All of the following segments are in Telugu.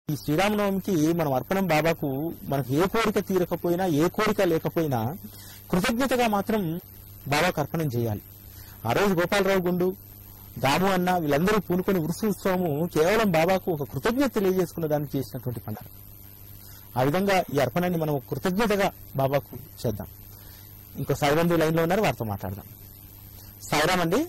ఈ శ్రీరామనవమికి మనం అర్పణం బాబాకు మనకు ఏ కోరిక తీరకపోయినా ఏ కోరిక లేకపోయినా కృతజ్ఞతగా మాత్రం బాబాకు అర్పణం చేయాలి ఆ రోజు గోపాలరావు గుండు దాము అన్న వీళ్ళందరూ పూనుకొని ఉరుసు ఉత్సవము కేవలం బాబాకు ఒక కృతజ్ఞత తెలియజేసుకున్న దానికి చేసినటువంటి పండుగ ఆ విధంగా ఈ అర్పణాన్ని మనం ఒక కృతజ్ఞతగా బాబాకు చేద్దాం ఇంకో సాయిబంధు లైన్ లో ఉన్నారు వారితో మాట్లాడదాం సాయిరామ్ అండి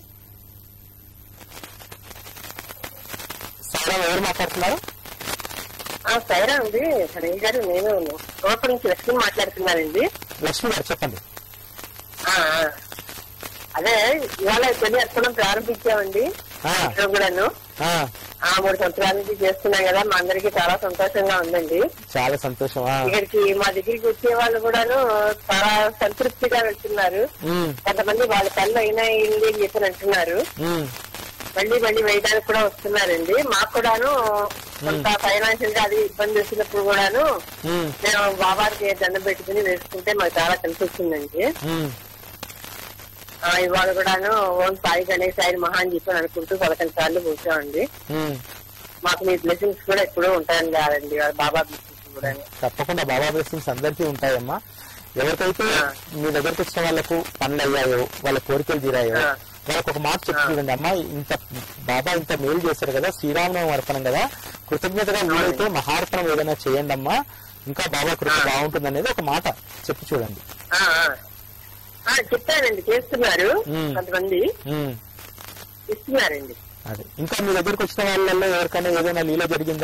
సాయిరామ్ ఎవరు మాట్లాడుతున్నారు ఆ సైరా అండి రవి గారు నేను రోడ్డు నుంచి లక్ష్మి మాట్లాడుతున్నానండి లక్ష్మి గారు చెప్పండి ఆ, ఆ. అదే ఇవాళ తొలి అర్పణం ప్రారంభించామండి ఆ, ఇంట్లో కూడాను ఆ, ఆ మూడు సంవత్సరాల నుంచి చేస్తున్నాం కదా మా అందరికి చాలా సంతోషంగా ఉందండి చాలా సంతోషం ఆ. ఇక్కడికి మా దగ్గరికి వచ్చే వాళ్ళు కూడాను చాలా సంతృప్తిగా వెళ్తున్నారు ఉమ్, కొంతమంది వాళ్ళ కళ్ళు అయినా అయింది అని చెప్పి అంటున్నారు ఉమ్, మళ్ళీ మళ్ళీ వేయడానికి కూడా వస్తున్నారండి మాకు కూడాను కొంత ఫైనాన్షియల్ గా అది ఇబ్బంది వచ్చినప్పుడు కూడాను ఉమ్, మేము బాబాకి దండం పెట్టుకుని వేసుకుంటే మాకు చాలా కలిసి వచ్చిందండి ఉమ్. ఆ, ఇవాళ కూడాను ఓం సాయి గణేష్ సాయి మహా అని చెప్పి అనుకుంటూ పదకొండు సార్లు కూర్చోండి ఉమ్. మాకు మీ బ్లెస్సింగ్స్ కూడా ఎప్పుడూ ఉంటాయని కాదండి వాళ్ళ బాబా బ్లెస్సింగ్స్ కూడా తప్పకుండా బాబా బ్లెస్సింగ్స్ అందరికీ ఉంటాయమ్మా ఎవరికైతే ఆ. మీ దగ్గరకు వచ్చిన వాళ్ళకు పనులు అయ్యాయో వాళ్ళ కోరికలు తీరాయో ఆ. వాళ్ళకు ఒక మాట చెప్పి చూడండి అమ్మా ఇంత బాబా ఇంత మేలు చేశారు కదా శ్రీరామనవం అర్పణం కదా కృతజ్ఞతగా మీరైతే మహార్పణం ఏదైనా చేయండి అమ్మా ఇంకా బాబా కృప ఆ. బాగుంటుంది అనేది ఒక మాట చెప్పి చూడండి ఆ, ఆ. ఆ, చెప్పానండి చేస్తున్నారు ఉమ్. కొంతమంది ఉమ్. ఇస్తున్నారండి అదే ఇంకా మీ దగ్గరకు వచ్చిన వాళ్ళల్లో ఎవరికైనా ఏదైనా లీల జరిగిందా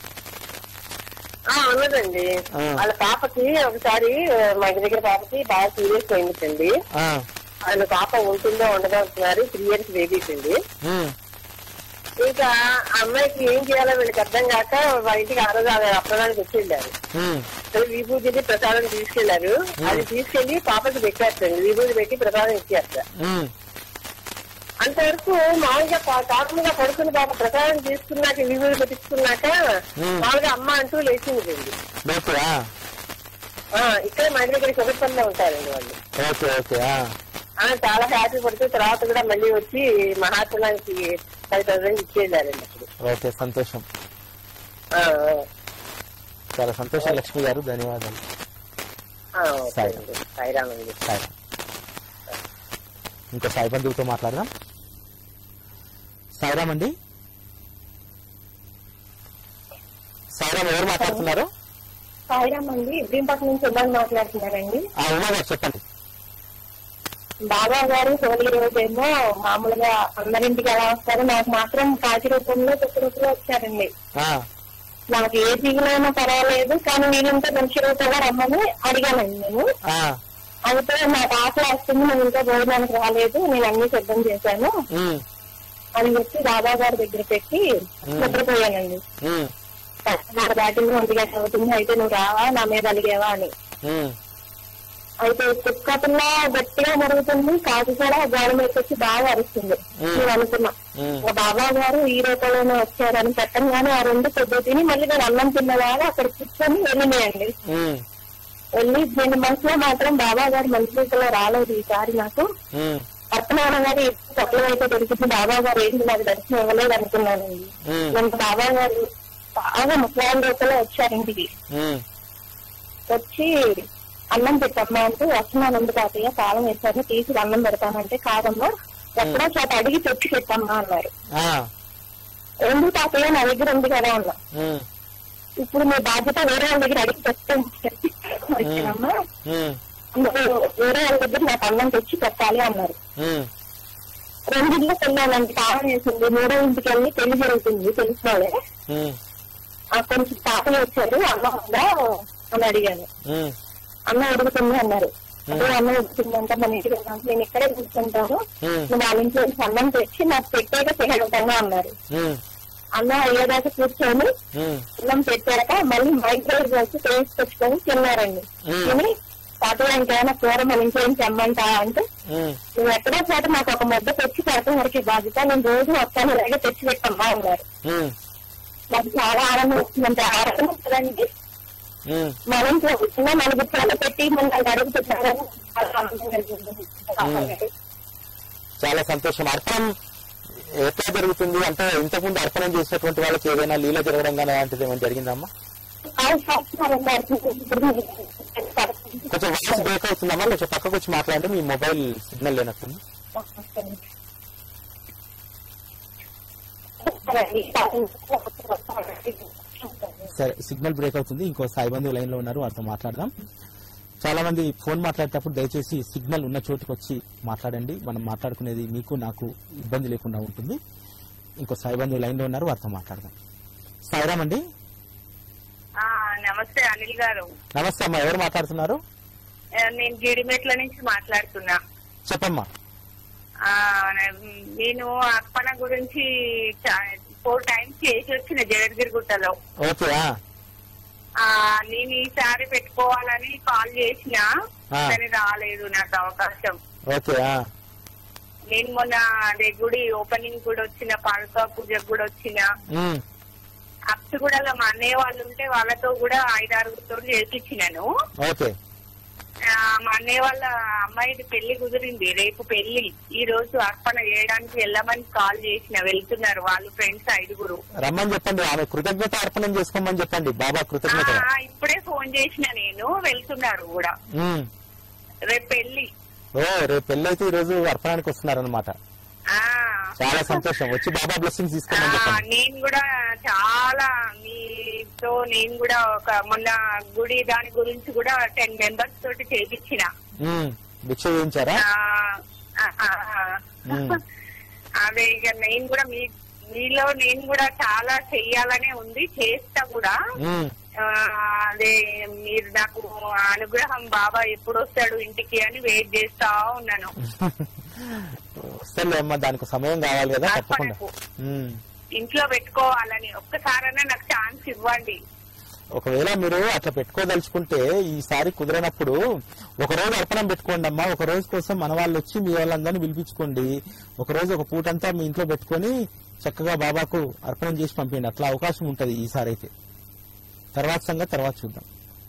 ఆ ఉన్నదండి ఆ. వాళ్ళ పాపకి ఒకసారి మా ఇంటి దగ్గర పాపకి బాగా సీరియస్ అయిందండి ఆ. వాళ్ళ పాప ఉంటుందో ఉండదో అంటున్నారు త్రీ ఇయర్స్ బేబీస్ అండి ఉమ్. ఇంకా ఆ అమ్మాయికి ఏం చేయాలో వీళ్ళకి అర్థం కాక వాళ్ళ ఇంటికి ఆ రోజు ఆమె అప్పడానికి వచ్చి వెళ్ళారు ఉమ్. సరే విభూతిని ప్రసాదం తీసుకెళ్లారు అది తీసుకెళ్లి పాపకి పెట్టేస్తండి విభూతి పెట్టి ప్రసాదం ఇచ్చేస్తా ఉమ్. అంతవరకు మామూలుగా పా- కాకుండా పడుకుని పాప ప్రసాదం తీసుకున్నాక విభూతి పెట్టించుకున్నాక ఉమ్. మామూలుగా అమ్మ అంటూ లేచింది ఓకే ఆ. ఇక్కడ మా ఇంటి దగ్గర చదువుకుండా ఉంటారండి వాళ్ళు ఓకే ఓకే ఆ. ఆ, చాలా హ్యాపీ పడుతూ తర్వాత కూడా మళ్ళీ వచ్చి మహాత్మానికి ఫైవ్ థౌసండ్ ఇచ్చేళ్ళారండి అప్పుడు ఓకే సంతోషం ఆ, చాలా సంతోషం లక్ష్మి గారు ధన్యవాదాలు ఆ, ఓకే సాయి. అండి. సాయిరామ్ అండి సాయి ఇంకా సాయి బంధువుతో మాట్లాడదాం సాయిరామ్ అండి సాయిరామ్ ఎవరు మాట్లాడుతున్నారు సాయిరామ్ అండి ఇబ్రహీంపట్నం నుంచి ఇబ్బంది మాట్లాడుతున్నారండి ఆ ఉమా గారు చెప్పండి బాబా గారు హోలీ రోజేమో మామూలుగా అందరింటికి ఎలా వస్తారు నాకు మాత్రం కాకి రూపంలో కొత్త రూపంలో వచ్చారండి ఆ, నాకు ఏ జీవులైనా పర్వాలేదు కానీ నేనంతా మనిషి రూపంగా రమ్మని అడిగానండి నేను ఆ, అయితే నాకు ఆకలి వస్తుంది నేను ఇంకా భోజనానికి రాలేదు నేను అన్ని సిద్ధం చేశాను ఉమ్, అని చెప్పి బాబా గారి దగ్గర పెట్టి నిద్రపోయానండి ఉమ్, నాకు దాటింది ఒంటి గంట అవుతుంది అయితే నువ్వు రావా నా మీద అలిగేవా అని ఉమ్, అయితే కుక్కపిల్ల గట్టిగా మరుగుతుంది కాకి కూడా గోడ మీదకి వచ్చి బాగా అరుస్తుంది నేను అనుకున్నా ఉమ్, ఇంకా బాబా గారు ఈ రూపంలోనే వచ్చారని పెట్టంగానే ఆ రెండు పొద్దు తిని మళ్ళీ నేను అన్నం తిన్నదాగా అక్కడ కూర్చొని వెళ్ళినాయండి ఉమ్, వెళ్ళి నేను మనసులో మాత్రం బాబా గారు మంచి రూపంలో రాలేదు ఈసారి నాకు ఉమ్, పట్టణాల గారు ఎప్పుడు అయితే దొరికింది బాబా గారు ఏంటి నాకు దర్శనం ఇవ్వలేదు అనుకున్నానండి ఉమ్, నేను బాబా గారు బాగా ముఖ్యమైన రూపంలో వచ్చారు ఇంటికి ఉమ్, వచ్చి అన్నం పెట్టమ్మా అంటే వస్తున్నాను ఎందుకు తాతయ్య తాళం వేశాను తీసి అన్నం పెడతానంటే కాదమ్మా ఎక్కడో చోట అడిగి తెచ్చి పెట్టమ్మా అన్నారు ఆ, ఎందుకు తాతయ్య నా దగ్గర ఉంది కదా అన్నా ఉమ్, ఇప్పుడు మీ బాధ్యత వేరే వాళ్ళ దగ్గర అడిగి పెట్టండి చెప్పి వచ్చానమ్మా ఉమ్, మీరు వేరే వాళ్ళ దగ్గర నాకు అన్నం తెచ్చి పెట్టాలి అన్నారు ఉమ్, రెండింటిలో పెళ్ళానండి తాళం వేసింది మూడో ఇంటికి వెళ్ళి పెళ్లి జరుగుతుంది తెలిసిన వాళ్ళే ఉమ్, ఆ కొంచెం తాతయ్య వచ్చారు అన్న ఉందా అని అడిగాను ఉమ్, అన్న అడుగుతుంది అన్నారు అదే అన్న అడుగుతుందంట మన ఇంటికి వెళ్దాం. నేను ఇక్కడే కూర్చుంటాను ఉమ్, నువ్వు వాళ్ళ ఇంట్లో నుంచి అన్నం తెచ్చి నాకు పెట్టాక చేయగలుగుతాను అన్నారు ఉమ్, అన్న అయ్యేదాకా కూర్చొని ఉమ్, అన్నం పెట్టాక మళ్ళీ మా ఇంట్లో వచ్చి టేస్ట్ తెచ్చుకొని తిన్నారండి మ్మ్. తిని తాతయ్య ఇంకేమైనా కూర మన ఇంట్లో నుంచి తెమ్మంటా అంటే ఉమ్, నువ్వు ఎక్కడో చోట నాకు ఒక ముద్ద తెచ్చి పెడతాం వరకు బాధ్యత నేను రోజు వస్తాను ఇలాగే తెచ్చి పెట్టమ్మా అన్నారు ఉమ్, నాకు చాలా ఆనందం వస్తుందంటే ఆనందం వస్తుందండి ఉమ్. మన ఇంట్లో కూర్చున్నా నలుగురు పిల్లలు పెట్టి మనల్ని అడుగుతున్నారని చాలా ఆనందం కలిగింది చాలా సంతోషం అర్థం ఎట్లా జరుగుతుంది అంటే ఇంతకుముందు అర్పణం చేసినటువంటి వాళ్ళకి ఏదైనా లీల జరగడం కానీ అలాంటిది ఏమైనా జరిగిందమ్మా కొంచెం వాయిస్ బ్రేక్ అవుతుందమ్మా కొంచెం పక్కకు వచ్చి మాట్లాడండి మీ మొబైల్ సిగ్నల్ లేనట్టుంది సరే సిగ్నల్ బ్రేక్ అవుతుంది ఇంకో సాయి బంధువు లైన్ లో ఉన్నారు వారితో మాట్లాడదాం చాలా మంది ఫోన్ మాట్లాడేటప్పుడు దయచేసి సిగ్నల్ ఉన్న చోటుకి వచ్చి మాట్లాడండి మనం మాట్లాడుకునేది మీకు నాకు ఇబ్బంది లేకుండా ఉంటుంది ఇంకో సాయి బంధువు లైన్ లో ఉన్నారు వారితో మాట్లాడదాం సాయిరామ్ అండి ఆ, నమస్తే అనిల్ గారు నమస్తే అమ్మా ఎవరు మాట్లాడుతున్నారు ఆ, నేను జీడిమెట్ల నుంచి మాట్లాడుతున్నా చెప్పమ్మా ఆ, నేను అర్పణ గురించి ఫోర్ టైమ్స్ చేసి వచ్చిన జగద్గిరి గుట్టలో ఓకే ఆ, ఆ, నేను ఈసారి పెట్టుకోవాలని కాల్ చేసిన ఆ. కానీ రాలేదు నాకు అవకాశం ఓకే ఆ, నేను మొన్న అదే గుడి ఓపెనింగ్ కూడా వచ్చిన పాలకా పూజకు కూడా వచ్చిన ఉమ్, అప్సిగూడలో మా అన్నయ్య వాళ్ళు ఉంటే వాళ్ళతో కూడా ఐదారుగురితో చేపించినాను ఓకే ఆ, మా అన్నయ్య వాళ్ళ అమ్మాయిది పెళ్లి కుదిరింది రేపు పెళ్లి ఈ రోజు అర్పణ చేయడానికి వెళ్ళమని కాల్ చేసిన వెళ్తున్నారు వాళ్ళు ఫ్రెండ్స్ ఐదుగురు రమ్మని చెప్పండి ఆమె కృతజ్ఞత అర్పణం చేసుకోమని చెప్పండి బాబా ఆ, కృతజ్ఞత ఇప్పుడే ఫోన్ చేసిన నేను వెళ్తున్నారు కూడా ఉమ్. రేపు పెళ్లి ఓ రేపు పెళ్ళైతే ఈ రోజు అర్పణానికి వస్తున్నారనమాట ఆ చాలా సంతోషం వచ్చి బాబా బ్లెస్సింగ్స్ ఆ, తీసుకోమని చెప్పండి నేను కూడా చాలా మీతో నేను కూడా ఒక మొన్న గుడి దాని గురించి కూడా టెన్ మెంబర్స్ తోటి చేపించిన ఉమ్, భిక్ష వేయించారా ఆ, ఆ, ఆ, ఆ. మ్మ్. అదే ఇక నేను కూడా మీ మీలో నేను కూడా చాలా చెయ్యాలనే ఉంది చేస్తా కూడా ఉమ్, ఆ, అదే మీరు నాకు అనుగ్రహం బాబా ఎప్పుడు వస్తాడు ఇంటికి అని వెయిట్ చేస్తా ఉన్నాను వస్తలే అమ్మా దానికి సమయం కావాలి కదా తప్పకుండా అర్పణకు ఉమ్. ఇంట్లో పెట్టుకోవాలని ఒక్కసారైనా నాకు ఛాన్స్ ఇవ్వండి ఒకవేళ మీరు అట్లా పెట్టుకోదలుచుకుంటే ఈసారి కుదిరినప్పుడు ఒక రోజు అర్పణం పెట్టుకోండి అమ్మా ఒక రోజు కోసం మన వాళ్ళు వచ్చి మీ వాళ్ళందరినీ పిలిపించుకోండి ఒక రోజు ఒక పూటంతా మీ ఇంట్లో పెట్టుకొని చక్కగా బాబాకు అర్పణం చేసి పంపించండి అట్లా అవకాశం ఉంటది ఈసారి అయితే తర్వాత సంగతి తర్వాత చూద్దాం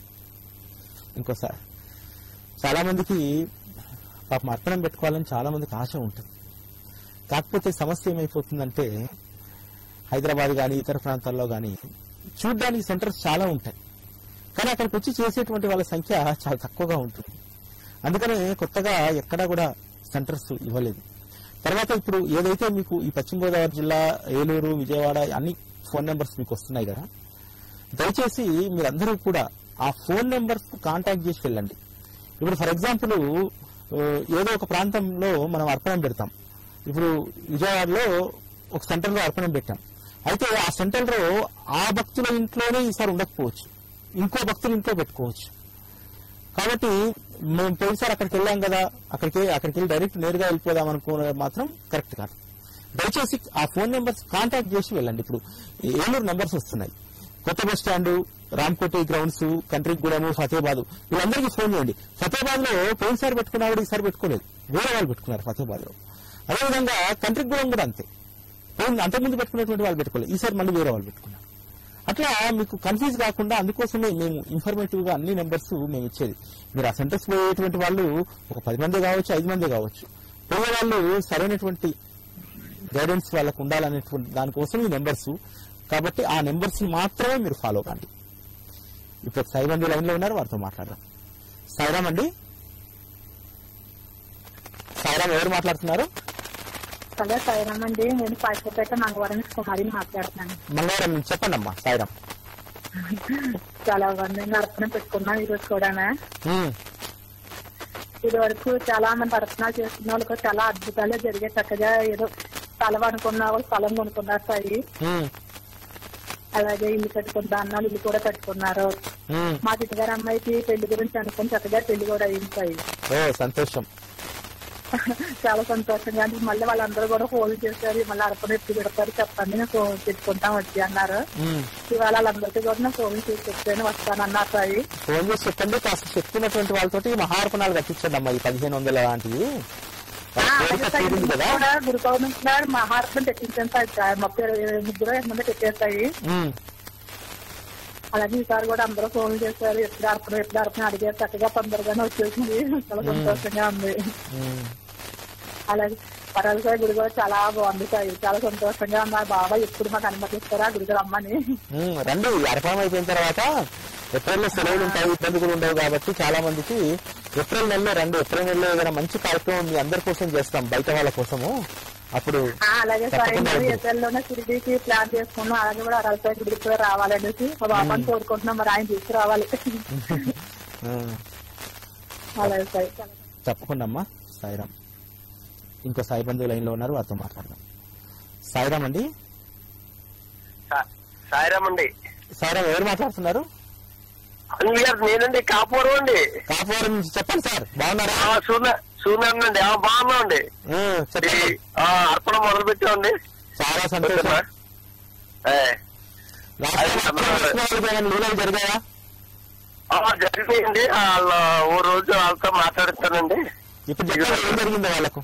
ఇంకోసారి చాలా మందికి పాపం అర్పణం పెట్టుకోవాలని చాలా మందికి ఆశ ఉంటుంది కాకపోతే సమస్య ఏమైపోతుందంటే హైదరాబాద్ కానీ ఇతర ప్రాంతాల్లో కానీ చూడ్డానికి సెంటర్స్ చాలా ఉంటాయి కానీ అక్కడికి వచ్చి చేసేటువంటి వాళ్ళ సంఖ్య చాలా తక్కువగా ఉంటుంది అందుకనే కొత్తగా ఎక్కడా కూడా సెంటర్స్ ఇవ్వలేదు తర్వాత ఇప్పుడు ఏదైతే మీకు ఈ పశ్చిమ గోదావరి జిల్లా ఏలూరు విజయవాడ అన్ని ఫోన్ నెంబర్స్ మీకు వస్తున్నాయి కదా దయచేసి మీరందరూ కూడా ఆ ఫోన్ నెంబర్స్ కాంటాక్ట్ చేసి వెళ్ళండి ఇప్పుడు ఫర్ ఎగ్జాంపుల్ ఏదో ఒక ప్రాంతంలో మనం అర్పణం పెడతాం ఇప్పుడు విజయవాడలో ఒక సెంటర్లో అర్పణం పెట్టాం అయితే ఆ సెంటర్లో ఆ భక్తుల ఇంట్లోనే ఈసారి ఉండకపోవచ్చు ఇంకో భక్తుల ఇంట్లో పెట్టుకోవచ్చు కాబట్టి మేము పోయినసారి అక్కడికి వెళ్ళాం కదా అక్కడికి అక్కడికి వెళ్ళి డైరెక్ట్ నేరుగా వెళ్ళిపోదాం అనుకునే మాత్రం కరెక్ట్ కాదు దయచేసి ఆ ఫోన్ నెంబర్స్ కాంటాక్ట్ చేసి వెళ్ళండి ఇప్పుడు ఏలూరు నెంబర్స్ వస్తున్నాయి కొత్త బస్ స్టాండ్ రామ్కోటి గ్రౌండ్స్ కంట్రీగూడెము ఫతేబాద్ వీళ్ళందరికీ ఫోన్ చేయండి ఫతేబాద్ లో పోయినసారి పెట్టుకున్నవాడు ఈసారి పెట్టుకోలేదు వేరే వాళ్ళు పెట్టుకున్నారు ఫతేబాద్ లో అదేవిధంగా కంట్రీగూడెం కూడా అంతే పోయిన అంతకుముందు పెట్టుకున్నటువంటి వాళ్ళు పెట్టుకోలేదు ఈసారి మళ్ళీ వేరే వాళ్ళు పెట్టుకున్నారు అట్లా మీకు కన్ఫ్యూజ్ కాకుండా అందుకోసమే మేము ఇన్ఫర్మేటివ్ గా అన్ని నెంబర్స్ మేము ఇచ్చేది మీరు ఆ సెంటర్స్ పోయేటువంటి వాళ్ళు ఒక పది మంది కావచ్చు ఐదు మంది కావచ్చు పోయే వాళ్ళు సరైనటువంటి గైడెన్స్ వాళ్ళకు ఉండాలనేటువంటి దానికోసం ఈ నెంబర్స్ కాబట్టి ఆ నెంబర్స్ మాత్రమే మీరు ఫాలో కండి ఇప్పుడు సైరామ్ లైన్ లో ఉన్నారు వారితో మాట్లాడదాం సైరామ్ అండి సైరామ్ ఎవరు మాట్లాడుతున్నారు హలో సాయిరామ్ అండి నేను పాచిపేట మంగవరం నుంచి కుమారిని మాట్లాడుతున్నాను మంగళవారం నుంచి చెప్పండి అమ్మా సైరామ్ చాలా మంది అర్పణ పెట్టుకున్నాం ఈ రోజు కూడా ఉమ్, ఇది వరకు చాలా మంది అర్పణాలు చేస్తున్న వాళ్ళకి చాలా అద్భుతాలు జరిగాయి చక్కగా ఏదో స్థలం అనుకున్న వాళ్ళు స్థలం కొనుక్కున్నారు సాయి ఉమ్, అలాగే ఇల్లు కట్టుకుంటా అన్నారు ఇల్లు కూడా కట్టుకున్నారు ఉమ్. మా చిట్టగారి అమ్మాయికి పెళ్లి గురించి అనుకుని చక్కగా పెళ్లి కూడా అయింది సాయి ఓ సంతోషం చాలా సంతోషంగా అంటే మళ్ళీ వాళ్ళందరూ కూడా ఫోన్ చేశారు మళ్ళీ అర్పణ ఎప్పుడు పెడతారు చెప్పండి నేను ఫోన్ పెట్టుకుంటాం వచ్చి అన్నారు ఉమ్. ఇవాళ వాళ్ళందరికీ కూడా నేను ఫోన్ చేసి చెప్తాను వస్తానన్నారు సాయి ఫోన్ చేసి చెప్పండి కాస్త చెప్తున్నటువంటి వాళ్ళతోటి మహార్పణాలు కట్టించండి అమ్మా ఈ పదిహేను వందల లాంటివి ఆ, వాళ్ళ కోరిక అలాగే సాయి, తీరింది కదా కూడా గురు పౌర్ణమి నాడు మహాత్మ తెప్పించాను సార్ ముప్పై ఇరవై ముగ్గురు ఐదు మంది పెట్టేస్తాయి ఉమ్, అలాగే ఈసారి కూడా అందరూ ఫోన్ చేశారు ఎప్పుడు అర్పణ ఎప్పుడు అర్పణ అడిగారు చక్కగా తొందరగానే వచ్చేసింది చాలా సంతోషంగా ఉంది ఉమ్. అలాగే పరాలసాయి గుడి కూడా చాలా బాగుంది సార్ చాలా సంతోషంగా మా బాబా ఎప్పుడు మాకు అనుమతిస్తారా గుడికి రమ్మని ఉమ్, రండి అర్పణం అయిపోయిన తర్వాత ఏప్రిల్లో సెలవులు ఉంటాయి ఇబ్బందులు ఉండవు కాబట్టి చాలా మందికి ఏప్రిల్ నెలలో రండి ఏప్రిల్ నెలలో ఏదైనా మంచి కార్యక్రమం మీ అందరి కోసం చేస్తాం బయట వాళ్ళ కోసము అప్పుడు ఆ, అలాగే సార్ తప్పకుండా ఇంటర్వ్యూ వద్దు. ఏప్రిల్లోనే షిరిడీకి ప్లాన్ చేసుకున్నాం అలాగే కూడా అరవై గుడికి కూడా రావాలనేసి మా బాబాని కోరుకుంటున్నాం మరి ఆయన తీసుకురావాలి ఉమ్, అలాగే సార్ తప్పకుండా అమ్మా సాయిరామ్ ఇంకో సాయి బంధువు లైన్ లో ఉన్నారు వారితో మాట్లాడదాం సాయిరామ్ అండి సా- సాయిరామ్ అండి సాయిరామ్ ఎవరు మాట్లాడుతున్నారు అన్వీఆర్ నేనండి కాపురం అండి కాపురం నుంచి చెప్పండి సార్ బాగున్నారా ఆ, సూర్య సూర్యనండి ఆ, బాగున్నాం అండి ఉమ్, ఈ, చెప్పండి ఆ, అర్పణ మొదలు పెట్టామండి చాలా సంతోషం ఏ, లాస్ట్ టైం అర్పణ చేసిన వాళ్ళకి ఏమైనా లీలలు జరిగాయా ఆ, జరిగినాయండి వాళ్ళ ఓ రోజు వాళ్ళతో మాట్లాడుతానండి ఇప్పుడు చెప్పండి ఏం జరిగిందో వాళ్ళకు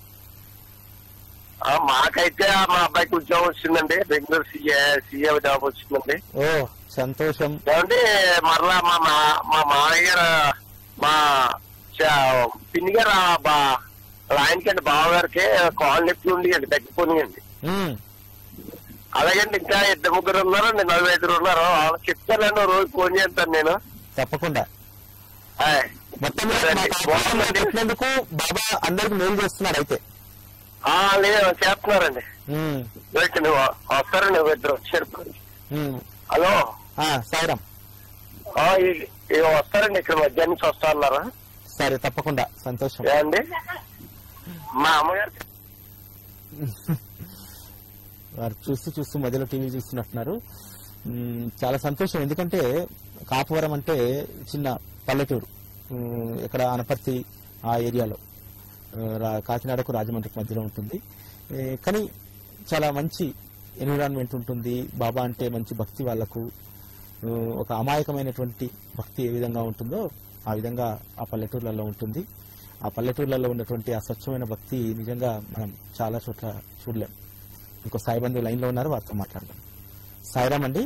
ఆ, మాకైతే ఆ, మా అబ్బాయికి ఉద్యోగం వచ్చిందండి బెంగళూరు సీఏ సీఏ జాబ్ వచ్చిందండి ఓ సంతోషం ఏమంటే మరలా మా మా- మా మామయ్య గారు మా చ- పిన్ని గారు ఆ బా ఆయనకండి బావగారికి కాల్ నొప్పి ఉండి అండి తగ్గిపోయినాయండి ఉమ్, అలాగండి ఇంకా ఇద్దరు ముగ్గురు ఉన్నారండి నలభై ఐదుగురు ఉన్నారు వాళ్ళకి చెప్తానండి ఓ రోజు ఫోన్ చేస్తాను నేను తప్పకుండా ఆయ్. మొత్తం మీద మా కాపురం మీరు పెట్టినందుకు బాబా అందరికి మేలు చేస్తున్నారు అయితే ఆ, లేదు చేస్తున్నారండి ఉమ్, వెయిట్ నువ్వు వస్తారండి ఒక ఇద్దరు వచ్చారు ఉమ్. హలో ఆ, సాయిరామ్ ఆ, ఈ- ఈ వస్తారండి ఇక్కడ మధ్యాహ్నం నుంచి వస్తా అన్నారా సరే తప్పకుండా సంతోషం ఏమండి మా అమ్మగారు వారు చూస్తూ చూస్తూ మధ్యలో టీవీ చూస్తున్నట్టున్నారు ఉమ్, చాలా సంతోషం ఎందుకంటే కాపువరం అంటే చిన్న పల్లెటూరు ఉమ్, ఇక్కడ అనపర్తి ఆ ఏరియాలో ఆ, రా- కాకినాడకు రాజమండ్రికి మధ్యలో ఉంటుంది ఏ, కానీ చాలా మంచి ఎన్విరాన్మెంట్ ఉంటుంది బాబా అంటే మంచి భక్తి వాళ్లకు ఆ, ఒక అమాయకమైనటువంటి భక్తి ఏ విధంగా ఉంటుందో ఆ విధంగా ఆ పల్లెటూర్లలో ఉంటుంది ఆ పల్లెటూర్లలో ఉన్నటువంటి ఆ స్వచ్ఛమైన భక్తి నిజంగా మనం చాలా చోట్ల చూడలేం ఇంకో సాయిబంధు లైన్ లో ఉన్నారు వారితో మాట్లాడదాం సాయిరామ్ అండి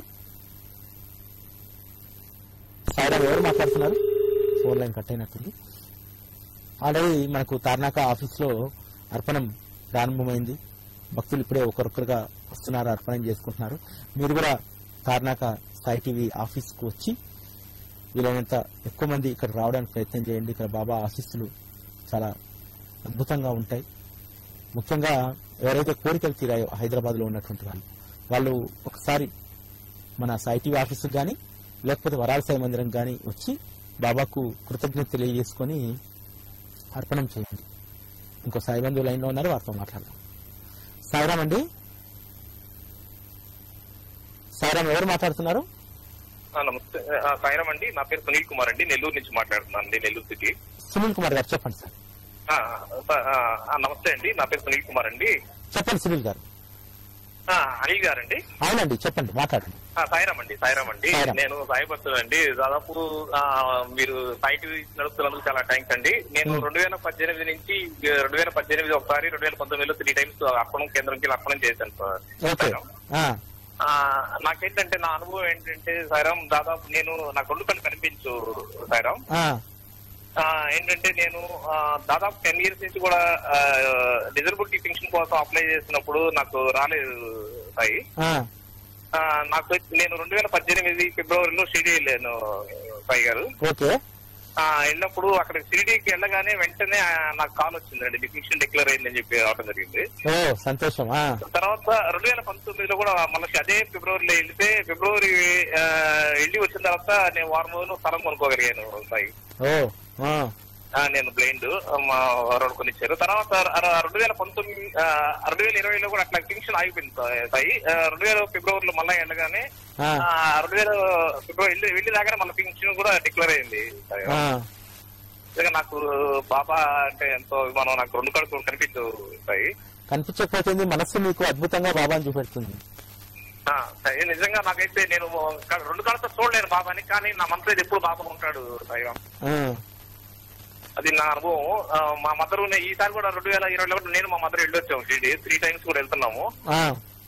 సాయిరామ్ ఎవరు మాట్లాడుతున్నారు ఫోన్ లైన్ కట్ అయినట్టుంది ఆల్రెడీ మనకు తార్నాక ఆఫీస్ లో అర్పణం ప్రారంభమైంది భక్తులు ఇప్పుడే ఒకరొకరుగా వస్తున్నారు అర్పణం చేసుకుంటున్నారు మీరు కూడా తార్నాక సాయి టీవీ ఆఫీస్ కు వచ్చి వీలైనంత ఎక్కువ మంది ఇక్కడ రావడానికి ప్రయత్నం చేయండి ఇక్కడ బాబా ఆశీస్సులు చాలా అద్భుతంగా ఉంటాయి ముఖ్యంగా ఎవరైతే కోరికలు తీరాయో హైదరాబాద్ లో ఉన్నటువంటి వాళ్ళు వాళ్ళు ఒకసారి మన సాయి టీవీ ఆఫీసుకు కానీ లేకపోతే వరాల సాయి మందిరం కానీ వచ్చి బాబాకు కృతజ్ఞత తెలియజేసుకొని అర్పణం చేయండి ఇంకో సాయి బంధువు లైన్ లో ఉన్నారు వారితో మాట్లాడదాం సాయిరామ్ అండి సాయిరామ్ ఎవరు మాట్లాడుతున్నారు ఆ, నమస్తే ఆ, సాయిరామ్ అండి నా పేరు సునీల్ కుమార్ అండి నెల్లూరు నుంచి మాట్లాడుతున్నాను అండి నెల్లూరు సిటీ సునీల్ కుమార్ గారు చెప్పండి సార్ ఆ, స- ఆ, ఆ, నమస్తే అండి నా పేరు సునీల్ కుమార్ అండి చెప్పండి సునీల్ గారు ఆ, అనిల్ గారు అండి అవునండి చెప్పండి మాట్లాడండి ఆ, సాయిరామ్ అండి సాయిరామ్ అండి సాయిరామ్. నేను సాయి భక్తుడు అండి దాదాపు ఆ, మీరు సాయి టీవీ నడుపుతున్నందుకు చాలా థ్యాంక్స్ అండి నేను Hmm. రెండు వేల పద్దెనిమిది నుంచి రెండు వేల పద్దెనిమిది ఒకసారి రెండు వేల పంతొమ్మిదిలో త్రీ టైమ్స్ అర్పణం కేంద్రంకి అర్పణం చేశాను సార్ ఓకే సాయిరామ్. ఆ, ఆ, నాకేంటంటే నా అనుభవం ఏంటంటే సాయిరామ్ దాదాపు నేను నాకు రెండు కళ్ళు కనిపించు సాయిరామ్ ఆ, ఆ, ఏంటంటే నేను ఆ, దాదాపు టెన్ ఇయర్స్ నుంచి కూడా డిజర్బిలిటీ పెన్షన్ కోసం అప్లై చేసినప్పుడు నాకు రాలేదు సాయి ఆ, ఆ, నాకు నేను రెండు వేల పద్దెనిమిది ఫిబ్రవరిలో షిరిడి వెళ్ళాను సాయి గారు ఓకే ఆ, వెళ్ళినప్పుడు అక్కడ షిరిడీకి వెళ్ళగానే వెంటనే ఆ, నాకు కాల్ వచ్చిందండి డిఫిక్షన్ డిక్లేర్ అయిందని చెప్పి రావడం జరిగింది ఓ సంతోషం ఆ, తర్వాత రెండు వేల పంతొమ్మిదిలో కూడా మనకి అదే ఫిబ్రవరిలో వెళ్తే ఫిబ్రవరి ఆ, వెళ్ళి వచ్చిన తర్వాత నేను వారం రోజులు స్థలం కొనుక్కోగలిగాను సాయి ఓ ఆ, ఆ, నేను బ్లైండ్ మా వారు కొనిచ్చారు తర్వాత ర- రెండు వేల పంతొమ్మిది ఆ, రెండు వేల ఇరవైలో కూడా అట్లా పెన్షన్ ఆగిపోయింది సా- సాయి ఆ, రెండు వేల ఫిబ్రవరిలో మళ్ళీ వెళ్ళగానే ఆ, ఆ, రెండు వేల ఫిబ్రవరి వెళ్ళి వెళ్ళి దాకా మళ్ళీ పెన్షన్ కూడా డిక్లేర్ అయింది సాయి. ఆ, నిజంగా నాకు బాబా అంటే ఎంతో మనం నాకు రెండు కడుపు కనిపించు సాయి కనిపించకపోతుంది మనస్సు మీకు అద్భుతంగా బాబాని చూపెడుతుంది ఆ, సాయి, నిజంగా నాకైతే నేను క- రెండు కడత చూడలేను బాబాని కానీ నా మనసు అయితే ఎప్పుడు బాబా ఉంటాడు సాయి ఆ, అది నా అనుభవం ఆ, మా మదర్ ఈసారి కూడా రెండు వేల ఇరవైలో కూడా నేను మా మదర్ వెళ్ళొచ్చాము షిరిడి త్రీ టైమ్స్ కూడా వెళ్తున్నాము ఆ,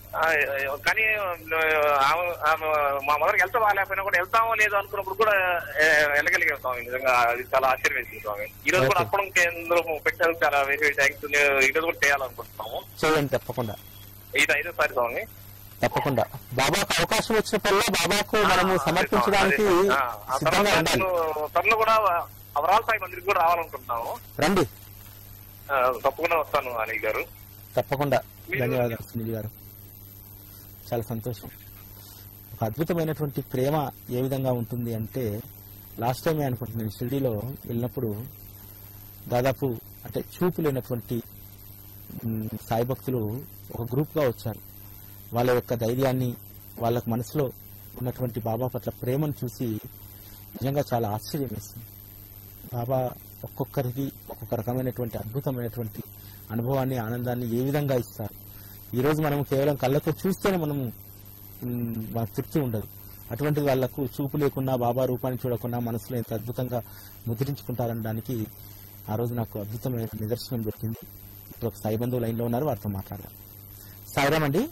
ఆ, కానీ ఆమె ఆమె మా మదర్కి వెళ్తా బాగాలేకపోయినా కూడా వెళ్తామో లేదో అనుకున్నప్పుడు కూడా ఏ, వెళ్ళగలిగాం స్వామి నిజంగా అది చాలా ఆశ్చర్యం వేసింది స్వామి ఈ రోజు కూడా Okay. అప్పడం కేంద్రం పెట్టారు చాలా వెరీ వెరీ థ్యాంక్స్ ఈ రోజు కూడా చేయాలనుకుంటున్నాము చేయండి తప్పకుండా ఇది ఐదోసారి స్వామి తప్పకుండా బాబాకు అవకాశం వచ్చినప్పుడల్లా బాబాకు మనము సమర్పించడానికి ఆ, ఆ సిద్ధంగా తర్వాత ఉండాలి త్వరలో- త్వరలో కూడా అవరాల్ సాయి మందిరికి కూడా రావాలనుకుంటున్నాము రండి ఆ, తప్పకుండా వస్తాను అనిల్ గారు తప్పకుండా మీరు- ధన్యవాదాలు సునీల్ గారు చాలా సంతోషం ఒక అద్భుతమైనటువంటి ప్రేమ ఏ విధంగా ఉంటుంది అంటే లాస్ట్ టైం అనుకుంటున్నాను షిరిడీలో వెళ్ళినప్పుడు దాదాపు అంటే చూపు లేనటువంటి మ్, సాయి భక్తులు ఒక గ్రూప్ గా వచ్చారు వాళ్ళ యొక్క ధైర్యాన్ని వాళ్ళకు మనసులో ఉన్నటువంటి బాబా పట్ల ప్రేమను చూసి నిజంగా చాలా ఆశ్చర్యం వేసింది బాబా ఒక్కొక్కరికి ఒక్కొక్క రకమైనటువంటి అద్భుతమైనటువంటి అనుభవాన్ని ఆనందాన్ని ఏ విధంగా ఇస్తారు ఈ రోజు మనం కేవలం కళ్ళతో చూస్తేనే మనము మ్, మనకు తృప్తి ఉండదు అటువంటి వాళ్లకు చూపు లేకున్నా బాబా రూపాన్ని చూడకుండా మనసులో ఎంత అద్భుతంగా ముద్రించుకుంటారనడానికి ఆ రోజు నాకు అద్భుతమైన నిదర్శనం దొరికింది ఇప్పుడు ఒక సాయి బంధువు లైన్ లో ఉన్నారు వారితో మాట్లాడాలి సాయిరామ్ అండి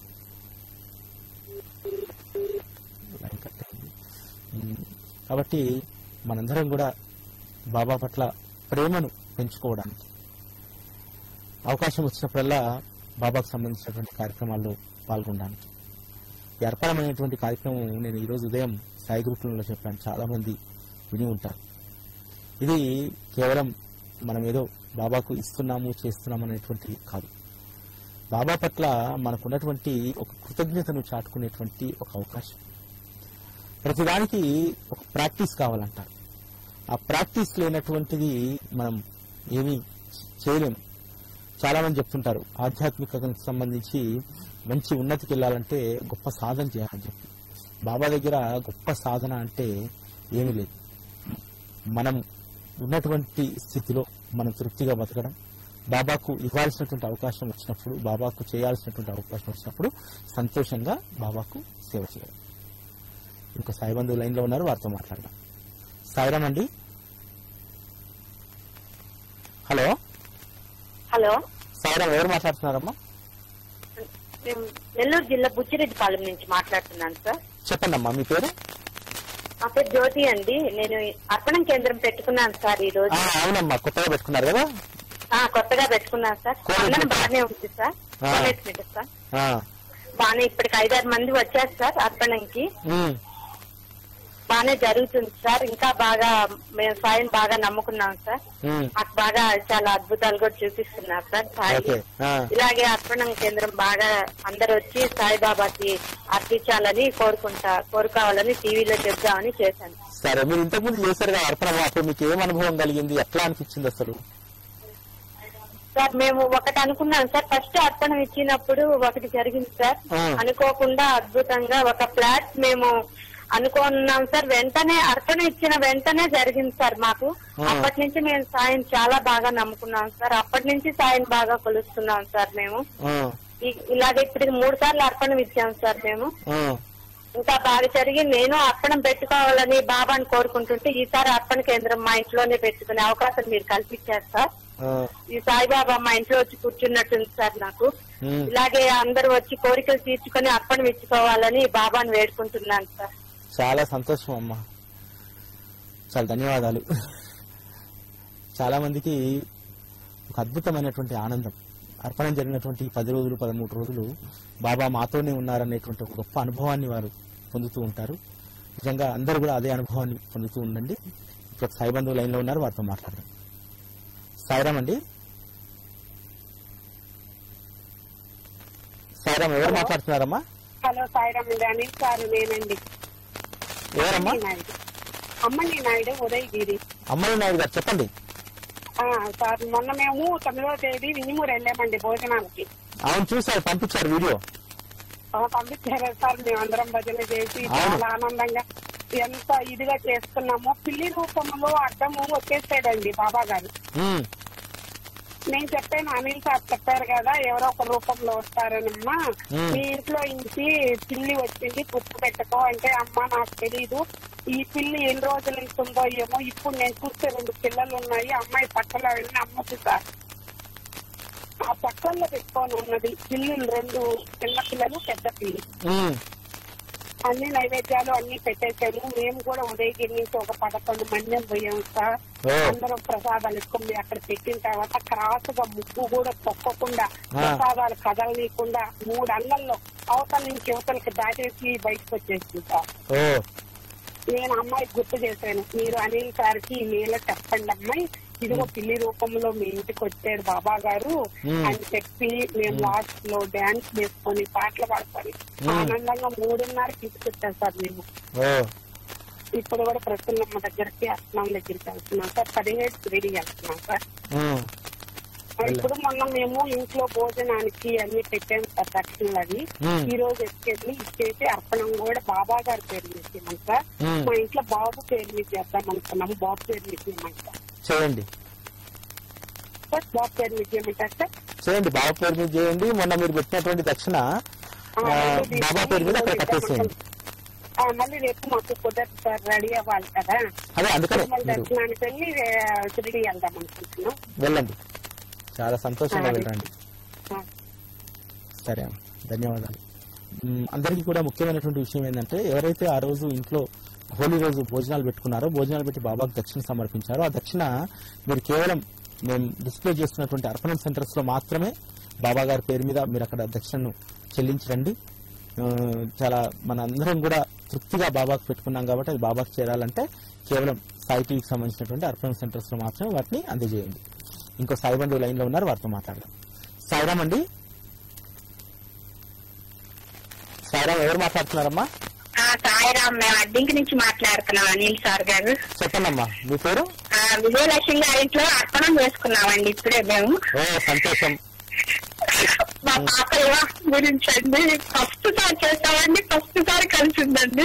లైన్ కట్ అయింది. మ్, కాబట్టి మనందరం కూడా బాబా పట్ల ప్రేమను పెంచుకోవడానికి అవకాశం వచ్చినప్పుడల్లా బాబాకు సంబంధించినటువంటి కార్యక్రమాల్లో పాల్గొనడానికి ఈ అర్పణమైనటువంటి కార్యక్రమం నేను ఈరోజు ఉదయం సాయి గ్రూపులలో చెప్పాను చాలా మంది విని ఉంటారు ఇది కేవలం మనం ఏదో బాబాకు ఇస్తున్నాము చేస్తున్నాము అనేటువంటి కాదు బాబా పట్ల మనకున్నటువంటి ఒక కృతజ్ఞతను చాటుకునేటువంటి ఒక అవకాశం ప్రతిదానికి ఒక ప్రాక్టీస్ కావాలంటారు ఆ ప్రాక్టీస్ లేనటువంటిది మనం ఏమీ చేయలేము చాలా మంది చెప్తుంటారు ఆధ్యాత్మికతకు సంబంధించి మంచి ఉన్నతికి వెళ్ళాలంటే గొప్ప సాధన చేయాలని చెప్పి బాబా దగ్గర గొప్ప సాధన అంటే ఏమీ లేదు మనం ఉన్నటువంటి స్థితిలో మనం తృప్తిగా బతకడం బాబాకు ఇవ్వాల్సినటువంటి అవకాశం వచ్చినప్పుడు బాబాకు చేయాల్సినటువంటి అవకాశం వచ్చినప్పుడు సంతోషంగా బాబాకు సేవ చేయడం ఇంకా సాయి బంధువు లైన్ లో ఉన్నారు వారితో మాట్లాడదాం సాయిరామ్ అండి హలో హలో సాయిరామ్ ఎవరు మాట్లాడుతున్నారమ్మా మేము నెల్లూరు జిల్లా బుచ్చిరెడ్డిపాలెం నుంచి మాట్లాడుతున్నాను సార్ చెప్పండి అమ్మా మీ పేరు నా పేరు జ్యోతి అండి నేను అర్పణం కేంద్రం పెట్టుకున్నాను సార్ ఈ రోజు ఆ, అవునమ్మా కొత్తగా పెట్టుకున్నారు కదా ఆ, కొత్తగా పెట్టుకున్నాను సార్ కోనేటి అందరం మీటర్. బాగానే ఉంది సార్ ఆ. కోనేటి మీటర్ సార్ ఆ, బాగానే ఇప్పటికి ఐదారు మంది వచ్చారు సార్ అర్పణంకి ఉమ్, బాగానే జరుగుతుంది సార్ ఇంకా బాగా మేము సాయం బాగా నమ్ముకున్నాం సార్ ఉమ్, మాకు బాగా చాలా అద్భుతాలు కూడా చూపిస్తున్నారు సార్ సాయి ఓకే ఆ, ఇలాగే అర్పణం కేంద్రం బాగా అందరు వచ్చి సాయిబాబాకి అర్పించాలని కోరుకుంటా కోరుకోవాలని టీవీలో చెప్దామని చేశాను సరే మీరు ఇంతకుముందు చేశారు కదా అర్పణ అప్పుడు మీకు ఏం అనుభవం కలిగింది ఎట్లా అనిపించింది అసలు సార్ మేము ఒకటి అనుకున్నాం సార్ ఫస్ట్ అర్పణం ఇచ్చినప్పుడు ఒకటి జరిగింది సార్ ఆ. అనుకోకుండా అద్భుతంగా ఒక ఫ్లాట్ మేము అనుకున్నాం సార్ వెంటనే అర్పణ ఇచ్చిన వెంటనే జరిగింది సార్ మాకు ఆ. అప్పటి నుంచి మేము సాయం చాలా బాగా నమ్ముకున్నాం సార్ అప్పటి నుంచి సాయం బాగా కొలుస్తున్నాం సార్ మేము ఆ, ఈ- ఇలాగ ఇప్పటికి మూడు సార్లు అర్పణం ఇచ్చాం సార్ మేము ఆ, ఇంకా బాగా జరిగి నేను అర్పణం పెట్టుకోవాలని బాబాని కోరుకుంటుంటే ఈసారి అర్పణ కేంద్రం మా ఇంట్లోనే పెట్టుకునే అవకాశం మీరు కల్పించారు సార్ ఆ, ఈ సాయిబాబా మా ఇంట్లో వచ్చి కూర్చున్నట్టుంది సార్ నాకు ఉమ్, ఇలాగే అందరూ వచ్చి కోరికలు తీర్చుకొని అర్పణ ఇచ్చుకోవాలని బాబాని వేడుకుంటున్నాను సార్ చాలా సంతోషం అమ్మా చాలా ధన్యవాదాలు చాలా మందికి ఒక అద్భుతమైనటువంటి ఆనందం అర్పణం జరిగినటువంటి ఈ పది రోజులు పదమూడు రోజులు బాబా మాతోనే ఉన్నారనేటువంటి ఒక గొప్ప అనుభవాన్ని వారు పొందుతూ ఉంటారు నిజంగా అందరూ కూడా అదే అనుభవాన్ని పొందుతూ ఉండండి ఇప్పుడు ఒక సాయి బంధువు లైన్ లో ఉన్నారు వారితో మాట్లాడదాం సాయిరామ్ అండి సాయిరామ్ ఎవరు మాట్లాడుతున్నారమ్మా హలో సాయిరామ్ అండి అనిల్ సార్ నేనండి ఎవరమ్మా అమ్మని నాయుడు అమ్మని నాయుడు ఉదయగిరి అమ్మాయి నాయుడు గారు చెప్పండి ఆ, సార్ మొన్న మేము తొమ్మిదవ తేదీ వినిమూరు వెళ్ళామండి భోజనానికి అవును చూసారు పంపించారు వీడియో ఆ, పంపించారు సార్ మేమందరం భజన చేసి అవును. చాలా ఆనందంగా ఎంత ఇదిగా చేసుకున్నామో పిల్లి రూపంలో అడ్డము వచ్చేసాడండి బాబా గారు ఉమ్, నేను చెప్పాను అనిల్ సార్ చెప్పారు కదా ఎవరో ఒక రూపంలో వస్తారనమ్మా మ్మ్. మీ ఇంట్లో ఇంటి పిల్లి వచ్చింది గుర్తు పెట్టుకో అంటే అమ్మ నాకు తెలీదు ఈ పిల్లి ఎన్ని రోజుల నుంచి ఉందో ఏమో ఇప్పుడు నేను చూస్తే రెండు పిల్లలు ఉన్నాయి అమ్మాయి పక్కలో వెళ్ళి అమ్మచ్చు సార్ ఆ పక్కల్లో పెట్టుకొని ఉన్నది పిల్లులు రెండు చిన్న పిల్లలు పెద్ద పిల్లి ఉమ్, అన్ని నైవేద్యాలు అన్ని పెట్టేశారు మేము కూడా ఉదయగిరి నుంచి ఒక పదకొండు మంది పోయాం సార్ ఓ. అందరం ప్రసాదాలు ఎక్కువ అక్కడ పెట్టిన తర్వాత క్రాస్ గా ముగ్గు కూడా తొక్కకుండా ఆ. ప్రసాదాలు కదలనీయకుండా మూడు అంగల్లో అవతల నుంచి యువతలకి దాటేసి బయటకు వచ్చేసింది సార్ ఓ నేను అమ్మాయి గుర్తు చేశాను మీరు అనిల్ గారికి ఈమెయిల్ చెప్పండి అమ్మాయి ఇదిగో పిల్లి రూపంలో మీ ఇంటికి వచ్చాడు బాబా గారు మ్మ్. అని చెప్పి మేము లాస్ట్ లో డాన్స్ వేసుకొని పాటలు పాడుకొని మ్మ్. ఆనందంగా మూడున్నరకి తీసుకొచ్చాం సార్ మేము ఓ ఇప్పుడు కూడా ప్రసన్నమ్మ దగ్గరికి అస్నాం దగ్గరికి వెళ్తున్నాం సార్ పదిహేడు తిరిగి వెళ్తున్నాం సార్ ఉమ్, ఇప్పుడు మొన్న మేము ఇంట్లో భోజనానికి అన్ని పెట్టాం సార్ దక్షిణలు అవి మ్మ్. ఈ రోజు ఎత్తుకెళ్ళి ఇచ్చేసి అర్పణం కూడా బాబా గారి పేరు మీద ఇచ్చాం సార్ మ్మ్. మా ఇంట్లో బాబు పేరు మీద చేద్దాం అనుకున్నాము బాబు పేరు మీద ఇచ్చేయమంటారు చేయండి సార్ బాబు పేరు మీద ఇచ్చేయమంటారు సార్ చేయండి బాబా పేరు మీద చేయండి మొన్న మీరు పెట్టినటువంటి దక్షిణ ఆ, ఆ, మళ్ళీ బాబా పేరు మీద అక్కడ కట్టేసేయండి ఆ, మళ్ళీ రేపు మాకు కుదరదు సార్ రెడీ అవ్వాలి కదా అదే అందుకనే తిరుమల మీరు దర్శనానికి వెళ్ళి ఆ, షిరిడి వెళ్దాం అనుకుంటున్నాం వెళ్ళండి చాలా సంతోషంగా ఆ, వెళ్ళండి ఆ. సరే అమ్మ. ధన్యవాదాలు మ్, అందరికీ కూడా ముఖ్యమైనటువంటి విషయం ఏంటంటే ఎవరైతే ఆ రోజు ఇంట్లో హోలీ రోజు భోజనాలు పెట్టుకున్నారో భోజనాలు పెట్టి బాబాకు దక్షిణ సమర్పించారో ఆ దక్షిణ మీరు కేవలం మేము డిస్ప్లే చేస్తున్నటువంటి అర్పణం సెంటర్స్ లో మాత్రమే బాబా గారి పేరు మీద మీరు అక్కడ దక్షిణను చెల్లించరండి ఆ, చాలా మన అందరం కూడా తృప్తిగా బాబాకు పెట్టుకున్నాం కాబట్టి అది బాబాకు చేరాలంటే కేవలం సాయి టీవీకి సంబంధించినటువంటి అర్పణం సెంటర్స్ లో మాత్రమే వాటిని అందజేయండి ఇంకో సాయి బంధువు లైన్ లో ఉన్నారు వారితో మాట్లాడదాం సాయిరామ్ అండి సాయిరామ్ ఎవరు మాట్లాడుతున్నారమ్మా ఆ, సాయిరామ్ మేము అడ్డింకి నుంచి మాట్లాడుతున్నాం అనిల్ సార్ గారు చెప్పండమ్మా మీ పేరు ఆ, విజయలక్ష్మి గారి ఇంట్లో అర్పణం చేసుకున్నామండి ఇప్పుడే మేము ఓ సంతోషం మా పాప వివాహం గురించి అండి ఫస్ట్ సారి చేసామండి ఫస్ట్ సారి కలిసిందండి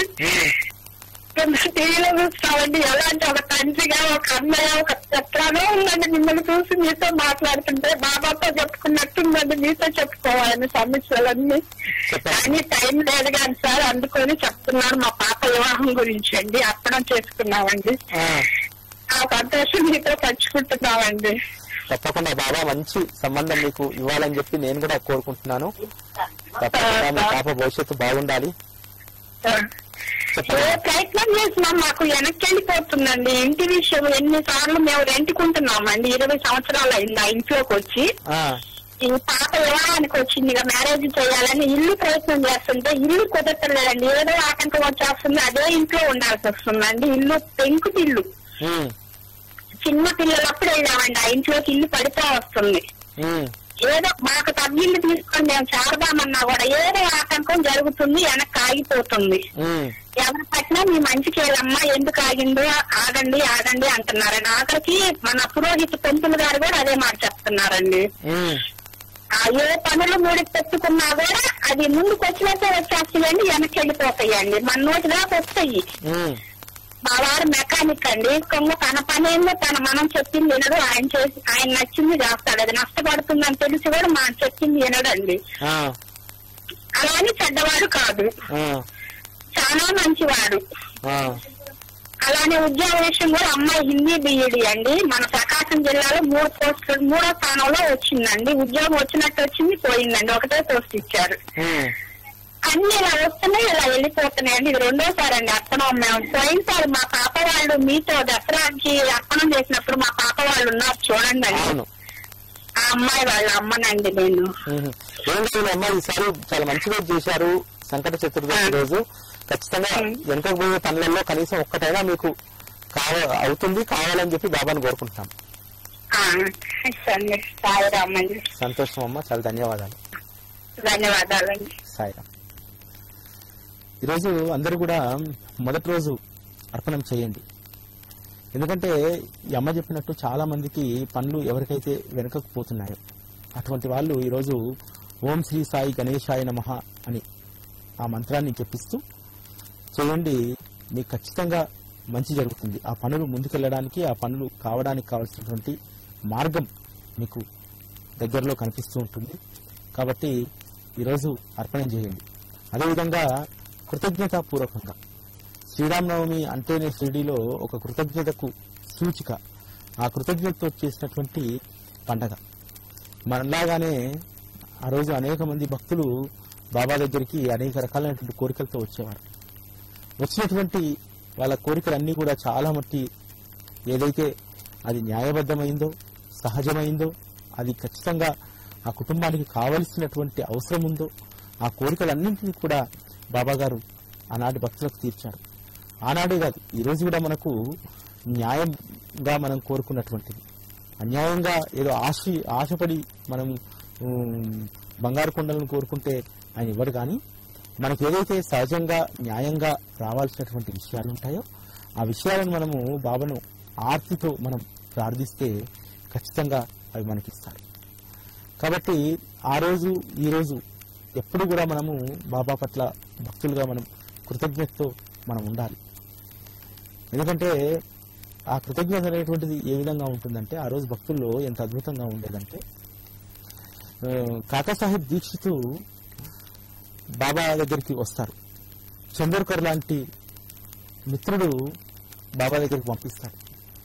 ఉమ్, టీవీలో చూస్తామండి ఎలా అంటే ఒక తండ్రిగా ఒక అన్నయ్య ఒక ఎట్లానో ఉందండి మిమ్మల్ని చూసి మీతో మాట్లాడుతుంటే బాబాతో చెప్పుకున్నట్టుందండి మీతో చెప్పుకోవాలని సమస్యలన్నీ చెప్పండి కానీ టైం లేదు కానీ సార్ అందుకొని చెప్తున్నాను మా పాప వివాహం గురించి అండి అర్పణం చేసుకున్నామండి ఆ, ఆ సంతోషం మీతో పంచుకుంటున్నామండి తప్పకుండా బాబా మంచి సంబంధం మీకు ఇవ్వాలని చెప్పి నేను కూడా కోరుకుంటున్నాను తప్పకుండా మీ పాప భవిష్యత్తు బాగుండాలి ఏ చెప్పండి ప్రయత్నం చేసినాం మాకు వెనక్కి వెళ్ళిపోతుందండి ఇంటి విషయం ఎన్నిసార్లు మేము రెంటుకుంటున్నామండి ఇరవై సంవత్సరాలు అయింది ఆ ఇంట్లోకి వచ్చి ఆ, ఈ పాప వివాహానికి వచ్చింది ఇక మ్యారేజ్ చేయాలని ఇల్లు ప్రయత్నం చేస్తుంటే ఇల్లు కుదరలేదండి ఏదో ఆటంకం వచ్చేస్తుంది అదే ఇంట్లో ఉండాల్సి వస్తుందండి ఇల్లు పెంకుటిల్లు ఉమ్, చిన్న పిల్లలప్పుడు వెళ్ళామండి ఆ ఇంట్లోకి ఇల్లు పడితే వస్తుంది ఉమ్, ఏదో మాకు తగ్గిల్లు తీసుకొని మేము చేరదామన్నా కూడా ఏదో ఆటంకం జరుగుతుంది వెనక్కి ఆగిపోతుంది ఉమ్, ఎవరి పట్ల మీ మంచికి వెళ్ళమ్మా ఎందుకు ఆగిందో ఆగండి ఆగండి అంటున్నారండి ఆఖరికి మన పురోహిత పంతులు గారు కూడా అదే మాట చెప్తున్నారండి ఉమ్, ఆ ఏ పనులు మూడి పెట్టుకున్నా కూడా అది ముందుకు వచ్చినట్టే వచ్చేస్తాయండి వెనక్కి వెళ్ళిపోతాయండి మన నోటి దాకా వస్తాయి ఉమ్, మా వారు మెకానిక్ అండి కొంగ తన పని ఏందో తన మనం చెప్పింది వినడు ఆయన చేసి ఆయన నచ్చింది చేస్తాడు అది నష్టపడుతుందని తెలిసి కూడా మా చెప్పింది వినడండి ఆ, అలానే చెడ్డవాడు కాదు ఆ, చాలా మంచివాడు ఆ, అలానే ఉద్యోగ విషయం కూడా అమ్మాయి హిందీ బిఈడి అండి మన ప్రకాశం జిల్లాలో మూడు పోస్టులు మూడో స్థానంలో వచ్చిందండి ఉద్యోగం వచ్చినట్టు వచ్చింది పోయిందండి ఒకటే పోస్ట్ ఇచ్చారు ఉమ్, అన్ని ఇలా వస్తున్నాయి ఇలా వెళ్ళిపోతున్నాయి అండి ఇది రెండోసారి అండి అర్పణం మేము పోయినసారి మా పాప వాళ్ళు మీతో దసరాకి అర్పణం చేసినప్పుడు మా పాప వాళ్ళు ఉన్నారు చూడండి అండి అవును ఆ అమ్మాయి వాళ్ళ అమ్మనండి నేను ఉహు. ఏం లేదు అమ్మా ఈసారి చాలా మంచిగా చేశారు సంకట చతుర్దశి రోజు ఖచ్చితంగా వెనకకు పోయే పనులలో కనీసం ఒక్కటైనా మీకు కావ అవుతుంది కావాలని చెప్పి బాబాని కోరుకుంటున్నాం ఆ, సరే సాయిరామండి సంతోషం అమ్మా చాలా ధన్యవాదాలు ధన్యవాదాలండి సాయిరామ్ ఈరోజు అందరూ కూడా మొదటి రోజు అర్పణం చేయండి ఎందుకంటే ఈ అమ్మ చెప్పినట్టు చాలా మందికి పనులు ఎవరికైతే వెనుకకు పోతున్నాయో అటువంటి వాళ్ళు ఈరోజు ఓం శ్రీ సాయి గణేశాయ నమః అని ఆ మంత్రాన్ని జపిస్తూ చేయండి మీకు ఖచ్చితంగా మంచి జరుగుతుంది ఆ పనులు ముందుకెళ్ళడానికి ఆ పనులు కావడానికి కావాల్సినటువంటి మార్గం మీకు దగ్గరలో కనిపిస్తూ ఉంటుంది కాబట్టి ఈరోజు అర్పణం చేయండి అదేవిధంగా కృతజ్ఞతాపూర్వకంగా శ్రీరామనవమి అంటేనే షిరిడీలో ఒక కృతజ్ఞతకు సూచిక ఆ కృతజ్ఞతతో చేసినటువంటి పండగ మనలాగానే ఆ రోజు అనేక మంది భక్తులు బాబా దగ్గరికి అనేక రకాలైనటువంటి కోరికలతో వచ్చేవారు వచ్చినటువంటి వాళ్ళ కోరికలన్నీ కూడా చాలా మట్టి ఏదైతే అది న్యాయబద్ధమైందో సహజమైందో అది ఖచ్చితంగా ఆ కుటుంబానికి కావలసినటువంటి అవసరం ఉందో ఆ కోరికలన్నింటినీ కూడా బాబా గారు ఆనాటి భక్తులకు తీర్చారు ఆనాడే కాదు ఈ రోజు కూడా మనకు న్యాయంగా మనం కోరుకున్నటువంటిది అన్యాయంగా ఏదో ఆశ ఆశపడి మనం ఉమ్, బంగారు కొండలను కోరుకుంటే ఆయన ఇవ్వడు కానీ మనకు ఏదైతే సహజంగా న్యాయంగా రావాల్సినటువంటి విషయాలు ఉంటాయో ఆ విషయాలను మనము బాబాను ఆర్తితో మనం ప్రార్థిస్తే ఖచ్చితంగా అవి మనకిస్తారు కాబట్టి ఆ రోజు ఈ రోజు ఎప్పుడు కూడా మనము బాబా పట్ల భక్తులుగా మనం కృతజ్ఞతతో మనం ఉండాలి ఎందుకంటే ఆ కృతజ్ఞత అనేటువంటిది ఏ విధంగా ఉంటుందంటే ఆ రోజు భక్తుల్లో ఎంత అద్భుతంగా ఉండేదంటే ఆ, కాకాసాహెబ్ దీక్షితు బాబా దగ్గరికి వస్తారు చందోర్కర్ లాంటి మిత్రుడు బాబా దగ్గరికి పంపిస్తాడు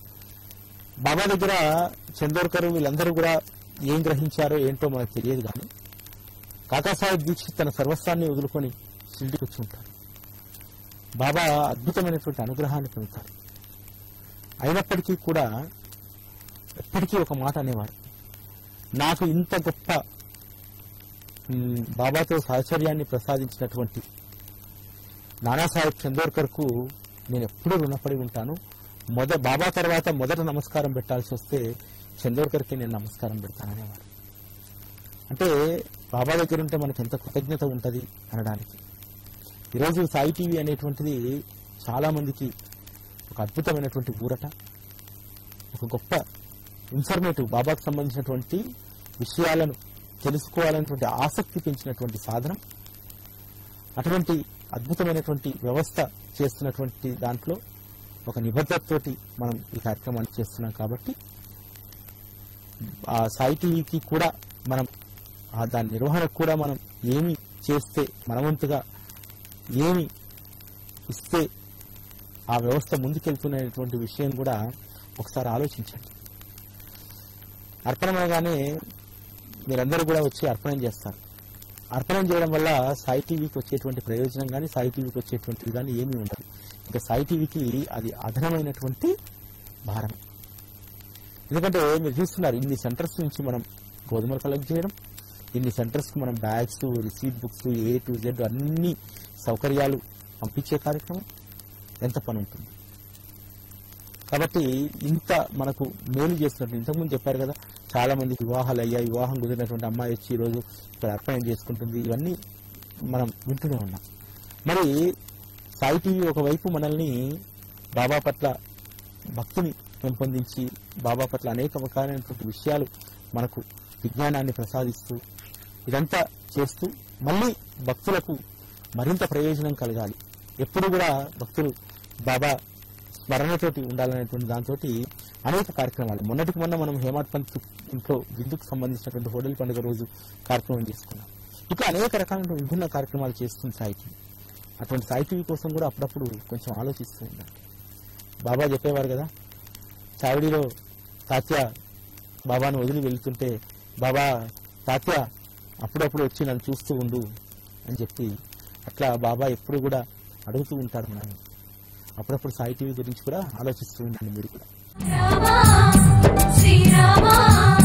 బాబా దగ్గర చందోర్కర్ వీళ్ళందరూ కూడా ఏం గ్రహించారో ఏంటో మనకు తెలియదు కానీ కాకాసాహెబ్ దీక్షిత్ తన సర్వస్వాన్ని వదులుకొని షిరిడికి వచ్చి ఉంటారు బాబా అద్భుతమైనటువంటి అనుగ్రహాన్ని పొందుతారు అయినప్పటికీ కూడా ఎప్పటికీ ఒక మాట అనేవారు నాకు ఇంత గొప్ప మ్, బాబాతో సాహచర్యాన్ని ప్రసాదించినటువంటి నానాసాహెబ్ చందోర్కర్ కు నేను ఎప్పుడూ రుణపడి ఉంటాను మొద బాబా తర్వాత మొదట నమస్కారం పెట్టాల్సి వస్తే చందోర్కర్కి నేను నమస్కారం పెడతాననేవారు అంటే బాబా దగ్గర ఉంటే మనకి ఎంత కృతజ్ఞత ఉంటుంది అనడానికి ఈరోజు సాయి టీవీ అనేటువంటిది చాలా మందికి ఒక అద్భుతమైనటువంటి ఊరట ఒక గొప్ప ఇన్ఫర్మేటివ్ బాబాకు సంబంధించినటువంటి విషయాలను తెలుసుకోవాలనేటువంటి ఆసక్తి పెంచినటువంటి సాధనం అటువంటి అద్భుతమైనటువంటి వ్యవస్థ చేస్తున్నటువంటి దాంట్లో ఒక నిబద్ధతతోటి మనం ఈ కార్యక్రమాన్ని చేస్తున్నాం కాబట్టి ఆ సాయి టీవీకి కూడా మనం ఆ దాని నిర్వహణకు కూడా మనం ఏమి చేస్తే మనవంతుగా ఏమి ఇస్తే ఆ వ్యవస్థ ముందుకెళ్తున్నటువంటి విషయం కూడా ఒకసారి ఆలోచించండి అర్పణమనగానే మీరందరూ కూడా వచ్చి అర్పణం చేస్తారు అర్పణం చేయడం వల్ల సాయి టీవీకి వచ్చేటువంటి ప్రయోజనం కానీ సాయి టీవీకి వచ్చేటువంటిది కానీ ఏమీ ఉండదు ఇంకా సాయి టీవీకి అది అదనమైనటువంటి భారం ఎందుకంటే మీరు చూస్తున్నారు ఇన్ని సెంటర్స్ నుంచి మనం గోధుమలు కలెక్ట్ చేయడం ఇన్ని సెంటర్స్ కి మనం bags receipt books A to Z అన్ని సౌకర్యాలు పంపించే కార్యక్రమం ఎంత పని ఉంటుంది కాబట్టి ఇంత మనకు మేలు చేస్తున్నట్టు ఇంతకుముందు చెప్పారు కదా చాలా మందికి వివాహాలు అయ్యాయి వివాహం కుదిరినటువంటి అమ్మాయి వచ్చి ఈ రోజు ఇక్కడ అర్పణ చేసుకుంటుంది ఇవన్నీ మనం వింటూనే ఉన్నాం మరి సాయి టీవీ ఒకవైపు మనల్ని బాబా పట్ల భక్తిని పెంపొందించి బాబా పట్ల అనేక రకాలైనటువంటి విషయాలు మనకు విజ్ఞానాన్ని ప్రసాదిస్తూ ఇదంతా చేస్తూ మళ్ళీ భక్తులకు మరింత ప్రయోజనం కలగాలి ఎప్పుడు కూడా భక్తులు బాబా స్మరణతోటి ఉండాలనేటువంటి దాంతో అనేక కార్యక్రమాలు మొన్నటికి మొన్న మనం హేమాడ్ పంత్ ఇంట్లో విందుకు సంబంధించినటువంటి హోటల్ పండుగ రోజు కార్యక్రమం చేసుకున్నాం ఇట్లా అనేక రకాలైన విభిన్న కార్యక్రమాలు చేస్తుంది సాయికి అటువంటి సాయి టీవీ కోసం కూడా అప్పుడప్పుడు కొంచెం ఆలోచిస్తూ ఉండాలి బాబా చెప్పేవారు కదా చావిడిలో తాత్య బాబాను వదిలి వెళ్తుంటే బాబా తాత్య అప్పుడప్పుడు వచ్చి నన్ను చూస్తూ ఉండు అని చెప్పి అట్లా బాబా ఎప్పుడు కూడా అడుగుతూ ఉంటారు మనం అప్పుడప్పుడు సాయి టీవీ గురించి కూడా ఆలోచిస్తూ ఉండండి మీరు కూడా రామా శ్రీరామా